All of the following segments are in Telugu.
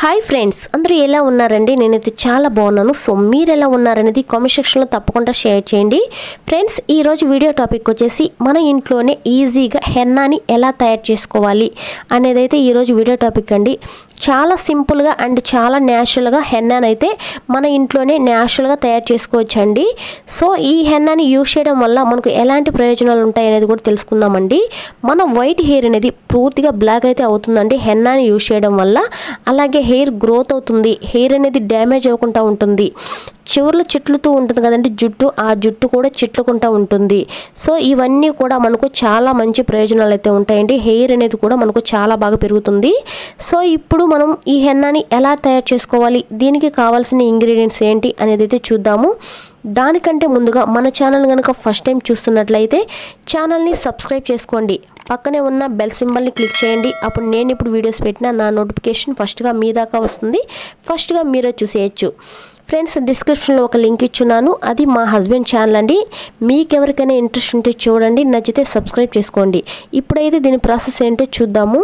హాయ్ ఫ్రెండ్స్ అందరూ ఎలా ఉన్నారండి నేనైతే చాలా బాగున్నాను సో మీరు ఎలా ఉన్నారనేది కామెంట్ సెక్షన్లో తప్పకుండా షేర్ చేయండి ఫ్రెండ్స్ ఈరోజు వీడియో టాపిక్ వచ్చేసి మన ఇంట్లోనే ఈజీగా హెన్నాని ఎలా తయారు చేసుకోవాలి అనేది అయితే ఈరోజు వీడియో టాపిక్ అండి చాలా సింపుల్గా అండ్ చాలా న్యాచురల్గా హెన్నాని అయితే మన ఇంట్లోనే న్యాచురల్గా తయారు చేసుకోవచ్చండి సో ఈ హెన్నాని యూజ్ చేయడం వల్ల మనకు ఎలాంటి ప్రయోజనాలు ఉంటాయి అనేది కూడా తెలుసుకుందామండి మన వైట్ హెయిర్ అనేది పూర్తిగా బ్లాక్ అయితే అవుతుందండి హెన్నాని యూజ్ చేయడం వల్ల అలాగే హెయిర్ గ్రోత్ అవుతుంది హెయిర్ అనేది డ్యామేజ్ అవ్వకుండా ఉంటుంది చివర్లో చిట్లుతూ ఉంటుంది కదండి జుట్టు ఆ జుట్టు కూడా చిట్లుకుంటూ ఉంటుంది సో ఇవన్నీ కూడా మనకు చాలా మంచి ప్రయోజనాలు అయితే ఉంటాయండి హెయిర్ అనేది కూడా మనకు చాలా బాగా పెరుగుతుంది సో ఇప్పుడు మనం ఈ హెన్నాని ఎలా తయారు చేసుకోవాలి దీనికి కావాల్సిన ఇంగ్రీడియంట్స్ ఏంటి అనేది అయితే చూద్దాము దానికంటే ముందుగా మన ఛానల్ కనుక ఫస్ట్ టైం చూస్తున్నట్లయితే ఛానల్ని సబ్స్క్రైబ్ చేసుకోండి పక్కనే ఉన్న బెల్ సింబల్ని క్లిక్ చేయండి అప్పుడు నేను ఇప్పుడు వీడియోస్ పెట్టిన నా నోటిఫికేషన్ ఫస్ట్గా మీ దాకా వస్తుంది ఫస్ట్గా మీరే చూసేయచ్చు ఫ్రెండ్స్ డిస్క్రిప్షన్లో ఒక లింక్ ఇచ్చున్నాను అది మా హస్బెండ్ ఛానల్ అండి మీకు ఎవరికైనా ఇంట్రెస్ట్ ఉంటే చూడండి నచ్చితే సబ్స్క్రైబ్ చేసుకోండి ఇప్పుడైతే దీని ప్రాసెస్ ఏంటో చూద్దాము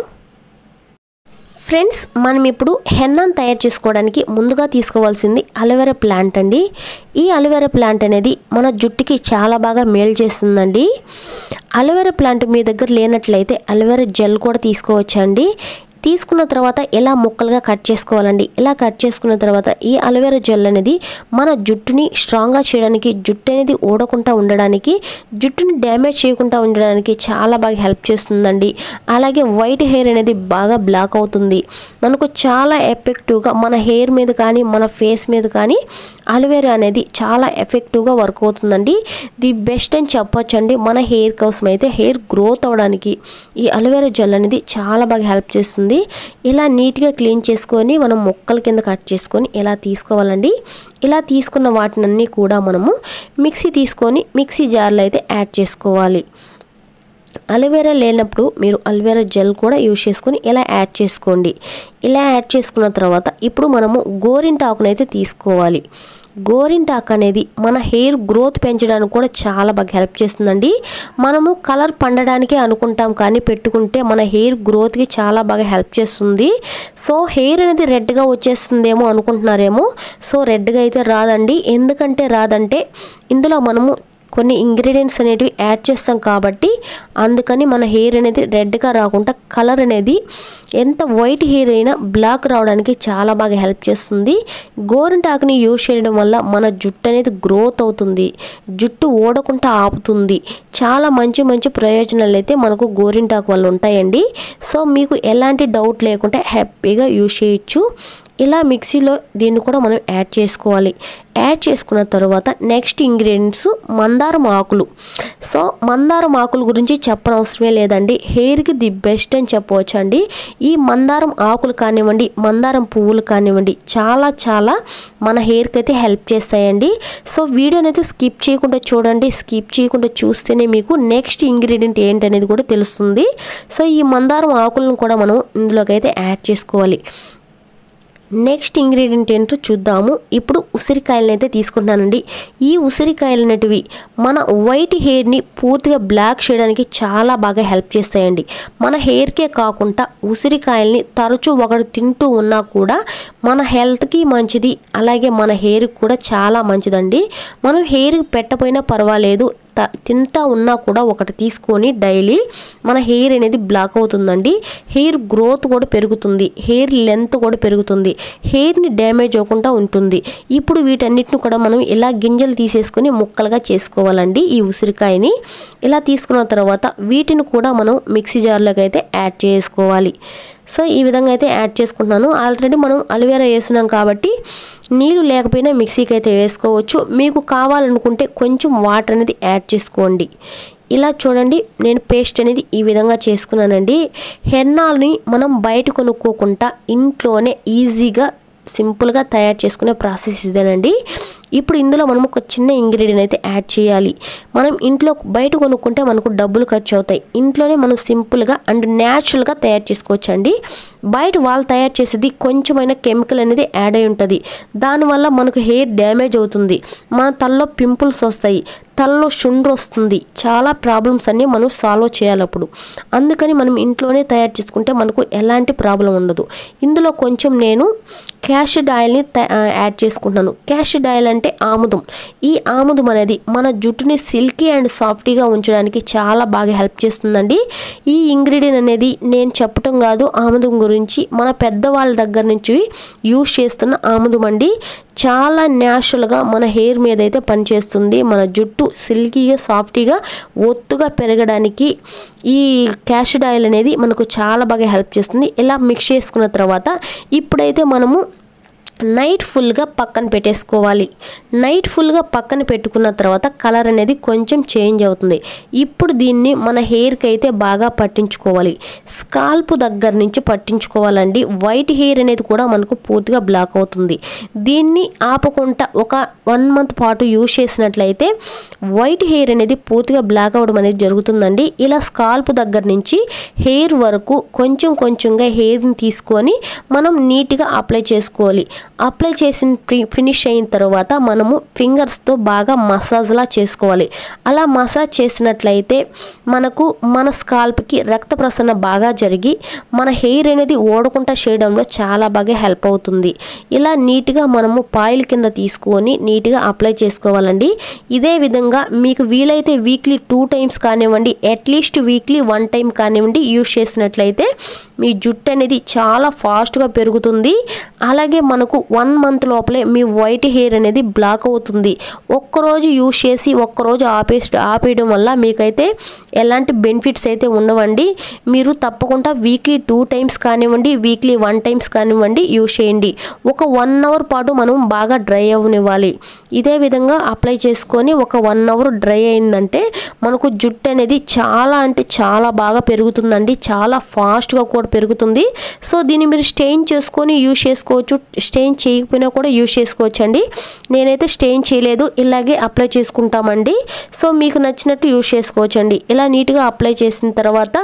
ఫ్రెండ్స్ మనం ఇప్పుడు హెన్నాను తయారు చేసుకోవడానికి ముందుగా తీసుకోవాల్సింది అలోవెరా ప్లాంట్ అండి ఈ అలోవెరా ప్లాంట్ అనేది మన జుట్టుకి చాలా బాగా మేలు చేస్తుందండి అలోవెరా ప్లాంట్ మీ దగ్గర లేనట్లయితే అలోవెరా జెల్ కూడా తీసుకోవచ్చండి తీసుకున్న తర్వాత ఎలా ముక్కలుగా కట్ చేసుకోవాలండి ఇలా కట్ చేసుకున్న తర్వాత ఈ అలోవెరా జెల్ అనేది మన జుట్టుని స్ట్రాంగ్గా చేయడానికి జుట్టు అనేది ఊడకుండా ఉండడానికి జుట్టుని డ్యామేజ్ చేయకుండా ఉండడానికి చాలా బాగా హెల్ప్ చేస్తుందండి అలాగే వైట్ హెయిర్ అనేది బాగా బ్లాక్ అవుతుంది మనకు చాలా ఎఫెక్టివ్గా మన హెయిర్ మీద కానీ మన ఫేస్ మీద కానీ అలోవెరా అనేది చాలా ఎఫెక్టివ్గా వర్క్ అవుతుందండి ది బెస్ట్ అని చెప్పొచ్చండి మన హెయిర్ కోసం అయితే హెయిర్ గ్రోత్ అవడానికి ఈ అలోవెరా జెల్ అనేది చాలా బాగా హెల్ప్ చేస్తుంది ఇలా నీట్గా క్లీన్ చేసుకొని మనం ముక్కల కింద కట్ చేసుకొని ఇలా తీసుకోవాలండి ఇలా తీసుకున్న వాటినన్నీ కూడా మనము మిక్సీ తీసుకొని మిక్సీ జార్లో అయితే యాడ్ చేసుకోవాలి అలోవెరా లేనప్పుడు మీరు అలోవెరా జెల్ కూడా యూజ్ చేసుకొని ఇలా యాడ్ చేసుకోండి ఇలా యాడ్ చేసుకున్న తర్వాత ఇప్పుడు మనము గోరింటాకునైతే అయితే తీసుకోవాలి గోరింటాక్ అనేది మన హెయిర్ గ్రోత్ పెంచడానికి కూడా చాలా బాగా హెల్ప్ చేస్తుందండి మనము కలర్ పండడానికే అనుకుంటాం కానీ పెట్టుకుంటే మన హెయిర్ గ్రోత్కి చాలా బాగా హెల్ప్ చేస్తుంది సో హెయిర్ అనేది రెడ్గా వచ్చేస్తుందేమో అనుకుంటున్నారేమో సో రెడ్గా అయితే రాదండి ఎందుకంటే రాదంటే ఇందులో మనము కొన్ని ఇంగ్రీడియంట్స్ అనేటివి యాడ్ చేస్తాం కాబట్టి అందుకని మన హెయిర్ అనేది రెడ్గా రాకుండా కలర్ అనేది ఎంత వైట్ హెయిర్ అయినా బ్లాక్ రావడానికి చాలా బాగా హెల్ప్ చేస్తుంది గోరింటాకుని యూజ్ చేయడం వల్ల మన జుట్టు అనేది గ్రోత్ అవుతుంది జుట్టు ఓడకుండా ఆపుతుంది చాలా మంచి మంచి ప్రయోజనాలు అయితే మనకు గోరింటాకు వల్ల ఉంటాయండి సో మీకు ఎలాంటి డౌట్ లేకుండా హ్యాపీగా యూజ్ చేయొచ్చు ఇలా మిక్సీలో దీన్ని కూడా మనం యాడ్ చేసుకోవాలి యాడ్ చేసుకున్న తర్వాత నెక్స్ట్ ఇంగ్రీడియంట్స్ మందారం ఆకులు సో మందారం ఆకుల గురించి చెప్పనవసరమే లేదండి హెయిర్కి ది బెస్ట్ అని చెప్పవచ్చు అండి ఈ మందారం ఆకులు కానివ్వండి మందారం పువ్వులు కానివ్వండి చాలా చాలా మన హెయిర్కి అయితే హెల్ప్ చేస్తాయండి సో వీడియోని అయితే స్కిప్ చేయకుండా చూడండి స్కిప్ చేయకుండా చూస్తేనే మీకు నెక్స్ట్ ఇంగ్రీడియంట్ ఏంటనేది కూడా తెలుస్తుంది సో ఈ మందారం ఆకులను కూడా మనం ఇందులోకి అయితే యాడ్ చేసుకోవాలి నెక్స్ట్ ఇంగ్రీడియంట్ ఏంటో చూద్దాము ఇప్పుడు ఉసిరికాయలను అయితే తీసుకుంటున్నానండి ఈ ఉసిరికాయలు అనేటివి మన వైట్ హెయిర్ని పూర్తిగా బ్లాక్ చేయడానికి చాలా బాగా హెల్ప్ చేస్తాయండి మన హెయిర్కే కాకుండా ఉసిరికాయల్ని తరచూ ఒకటి తింటూ ఉన్నా కూడా మన హెల్త్కి మంచిది అలాగే మన హెయిర్కి కూడా చాలా మంచిదండి మనం హెయిర్కి పెట్టపోయినా పర్వాలేదు త తింటా ఉన్నా కూడా ఒకటి తీసుకొని డైలీ మన హెయిర్ అనేది బ్లాక్ అవుతుందండి హెయిర్ గ్రోత్ కూడా పెరుగుతుంది హెయిర్ లెంత్ కూడా పెరుగుతుంది హెయిర్ని డ్యామేజ్ అవ్వకుండా ఉంటుంది ఇప్పుడు వీటన్నిటిని కూడా మనం ఇలా గింజలు తీసేసుకొని ముక్కలుగా చేసుకోవాలండి ఈ ఉసిరికాయని ఇలా తీసుకున్న తర్వాత వీటిని కూడా మనం మిక్సీ జార్లోకి అయితే యాడ్ చేసుకోవాలి సో ఈ విధంగా అయితే యాడ్ చేసుకుంటున్నాను ఆల్రెడీ మనం అలోవెరా వేస్తున్నాం కాబట్టి నీళ్ళు లేకపోయినా మిక్సీకి అయితే వేసుకోవచ్చు మీకు కావాలనుకుంటే కొంచెం వాటర్ అనేది యాడ్ చేసుకోండి ఇలా చూడండి నేను పేస్ట్ అనేది ఈ విధంగా చేసుకున్నానండి హెన్నాల్ని మనం బయట కొనుక్కోకుండా ఇంట్లోనే ఈజీగా సింపుల్గా తయారు చేసుకునే ప్రాసెస్ ఇదేనండి ఇప్పుడు ఇందులో మనం ఒక చిన్న ఇంగ్రీడియంట్ అయితే యాడ్ చేయాలి మనం ఇంట్లో బయట కొనుక్కుంటే మనకు డబ్బులు ఖర్చు అవుతాయి ఇంట్లోనే మనం సింపుల్గా అండ్ న్యాచురల్గా తయారు చేసుకోవచ్చు అండి బయట వాళ్ళు తయారు చేసేది కొంచెమైనా కెమికల్ అనేది యాడ్ అయి ఉంటుంది దానివల్ల మనకు హెయిర్ డ్యామేజ్ అవుతుంది మన తలలో పింపుల్స్ వస్తాయి తలలో షుండ్రు వస్తుంది చాలా ప్రాబ్లమ్స్ అన్నీ మనం సాల్వ్ చేయాలి అప్పుడు అందుకని మనం ఇంట్లోనే తయారు చేసుకుంటే మనకు ఎలాంటి ప్రాబ్లం ఉండదు ఇందులో కొంచెం నేను క్యాషడ్ ఆయిల్ని త- ఆ, యాడ్ చేసుకుంటున్నాను క్యాషడ్ ఆయిల్ అంటే ఆముదం ఈ ఆముదం అనేది మన జుట్టుని సిల్కీ అండ్ సాఫ్టీగా ఉంచడానికి చాలా బాగా హెల్ప్ చేస్తుందండి ఈ ఇంగ్రీడియంట్ అనేది నేను చెప్పటం కాదు ఆముదం గురించి మన పెద్దవాళ్ళ దగ్గర నుంచి యూజ్ చేస్తున్న ఆముదం అండి చాలా న్యాచురల్గా మన హెయిర్ మీద అయితే పనిచేస్తుంది మన జుట్టు సిల్కీగా సాఫ్టీగా ఒత్తుగా పెరగడానికి ఈ క్యాషడ్ ఆయిల్ అనేది మనకు చాలా బాగా హెల్ప్ చేస్తుంది ఇలా మిక్స్ చేసుకున్న తర్వాత ఇప్పుడైతే మనము నైట్ ఫుల్గా పక్కన పెట్టేసుకోవాలి నైట్ ఫుల్గా పక్కన పెట్టుకున్న తర్వాత కలర్ అనేది కొంచెం చేంజ్ అవుతుంది ఇప్పుడు దీన్ని మన హెయిర్కి అయితే బాగా పట్టించుకోవాలి స్కాల్ప్ దగ్గర నుంచి పట్టించుకోవాలండి వైట్ హెయిర్ అనేది కూడా మనకు పూర్తిగా బ్లాక్ అవుతుంది దీన్ని ఆపకుండా ఒక వన్ మంత్ పాటు యూజ్ చేసినట్లయితే వైట్ హెయిర్ అనేది పూర్తిగా బ్లాక్ అవడం అనేది జరుగుతుందండి ఇలా స్కాల్ప్ దగ్గర నుంచి హెయిర్ వరకు కొంచెం కొంచెంగా హెయిర్ని తీసుకొని మనం నీట్గా అప్లై చేసుకోవాలి అప్లై చేసిన ప్రి- ఫినిష్ అయిన తర్వాత మనము ఫింగర్స్తో బాగా మసాజ్లా చేసుకోవాలి అలా మసాజ్ చేసినట్లయితే మనకు మన స్కాల్ప్కి రక్త ప్రసరణ బాగా జరిగి మన హెయిర్ అనేది ఓడకుండా చేయడంలో చాలా బాగా హెల్ప్ అవుతుంది ఇలా నీట్గా మనము పాయిల్ కింద తీసుకొని నీట్గా అప్లై చేసుకోవాలండి ఇదే విధంగా మీకు వీలైతే వీక్లీ టూ టైమ్స్ కానివ్వండి అట్లీస్ట్ వీక్లీ వన్ టైం కానివ్వండి యూజ్ చేసినట్లయితే మీ జుట్టు అనేది చాలా ఫాస్ట్గా పెరుగుతుంది అలాగే మనకు వన్ మంత్ లోపలే మీ వైట్ హెయిర్ అనేది బ్లాక్ అవుతుంది ఒక్కరోజు యూజ్ చేసి ఒక్కరోజు ఆపేసి ఆపేయడం వల్ల మీకైతే ఎలాంటి బెనిఫిట్స్ అయితే ఉండవండి మీరు తప్పకుండా వీక్లీ టూ టైమ్స్ కానివ్వండి వీక్లీ వన్ టైమ్స్ కానివ్వండి యూజ్ చేయండి ఒక వన్ అవర్ పాటు మనం బాగా డ్రై అవ్వనివ్వాలి ఇదే విధంగా అప్లై చేసుకొని ఒక వన్ అవర్ డ్రై అయిందంటే మనకు జుట్టు అనేది చాలా అంటే చాలా బాగా పెరుగుతుందండి చాలా ఫాస్ట్గా కూడా పెరుగుతుంది సో దీన్ని మీరు స్టెయిన్ చేసుకొని యూజ్ చేసుకోవచ్చు స్టెయిన్ చేయకపోయినా కూడా యూజ్ చేసుకోవచ్చు అండి నేనైతే స్టెయిన్ చేయలేదు ఇలాగే అప్లై చేసుకుంటామండి సో మీకు నచ్చినట్టు యూజ్ చేసుకోవచ్చు అండి ఇలా నీట్గా అప్లై చేసిన తర్వాత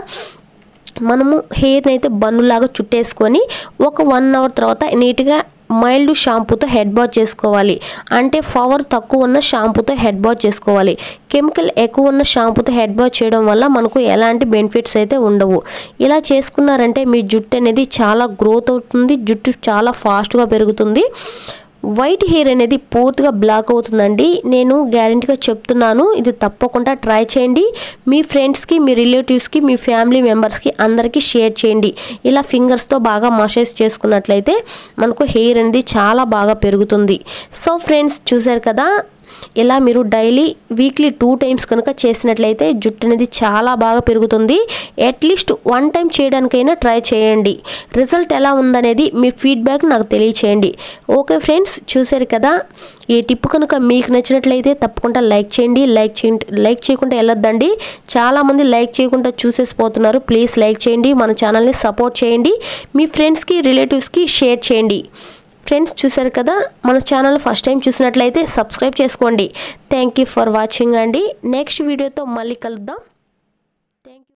మనము హెయిర్ని అయితే బన్నులాగా చుట్టేసుకొని ఒక వన్ అవర్ తర్వాత నీట్గా మైల్డ్ షాంపూతో హెడ్ బాత్ చేసుకోవాలి అంటే పవర్ తక్కువ ఉన్న షాంపూతో హెడ్ బాత్ చేసుకోవాలి కెమికల్ ఎక్కువ ఉన్న షాంపూతో హెడ్ బాత్ చేయడం వల్ల మనకు ఎలాంటి బెనిఫిట్స్ అయితే ఉండవు ఇలా చేసుకున్నారంటే మీ జుట్టు అనేది చాలా గ్రోత్ అవుతుంది జుట్టు చాలా ఫాస్ట్గా పెరుగుతుంది వైట్ హెయిర్ అనేది పూర్తిగా బ్లాక్ అవుతుందండి నేను గ్యారంటీగా చెప్తున్నాను ఇది తప్పకుండా ట్రై చేయండి మీ ఫ్రెండ్స్కి మీ రిలేటివ్స్కి మీ ఫ్యామిలీ మెంబర్స్కి అందరికీ షేర్ చేయండి ఇలా ఫింగర్స్తో బాగా మసాజ్ చేసుకున్నట్లయితే మనకు హెయిర్ అనేది చాలా బాగా పెరుగుతుంది సో ఫ్రెండ్స్ చూసారు కదా ఇలా మీరు డైలీ వీక్లీ టూ టైమ్స్ కనుక చేసినట్లయితే జుట్టు అనేది చాలా బాగా పెరుగుతుంది అట్లీస్ట్ వన్ టైం చేయడానికైనా ట్రై చేయండి రిజల్ట్ ఎలా ఉందనేది మీ ఫీడ్బ్యాక్ నాకు తెలియచేయండి ఓకే ఫ్రెండ్స్ చూసారు కదా ఈ టిప్ కనుక మీకు నచ్చినట్లయితే తప్పకుండా లైక్ చేయండి లైక్ చేయండి లైక్ చేయకుండా వెళ్ళొద్దండి చాలామంది లైక్ చేయకుండా చూసేసిపోతున్నారు ప్లీజ్ లైక్ చేయండి మన ఛానల్ని సపోర్ట్ చేయండి మీ ఫ్రెండ్స్కి రిలేటివ్స్కి షేర్ చేయండి ఫ్రెండ్స్ చూసారు కదా మన ఛానల్ ఫస్ట్ టైం చూసినట్లయితే సబ్స్క్రైబ్ చేసుకోండి థ్యాంక్ యూ ఫర్ వాచింగ్ అండి నెక్స్ట్ వీడియోతో మళ్ళీ కలుద్దాం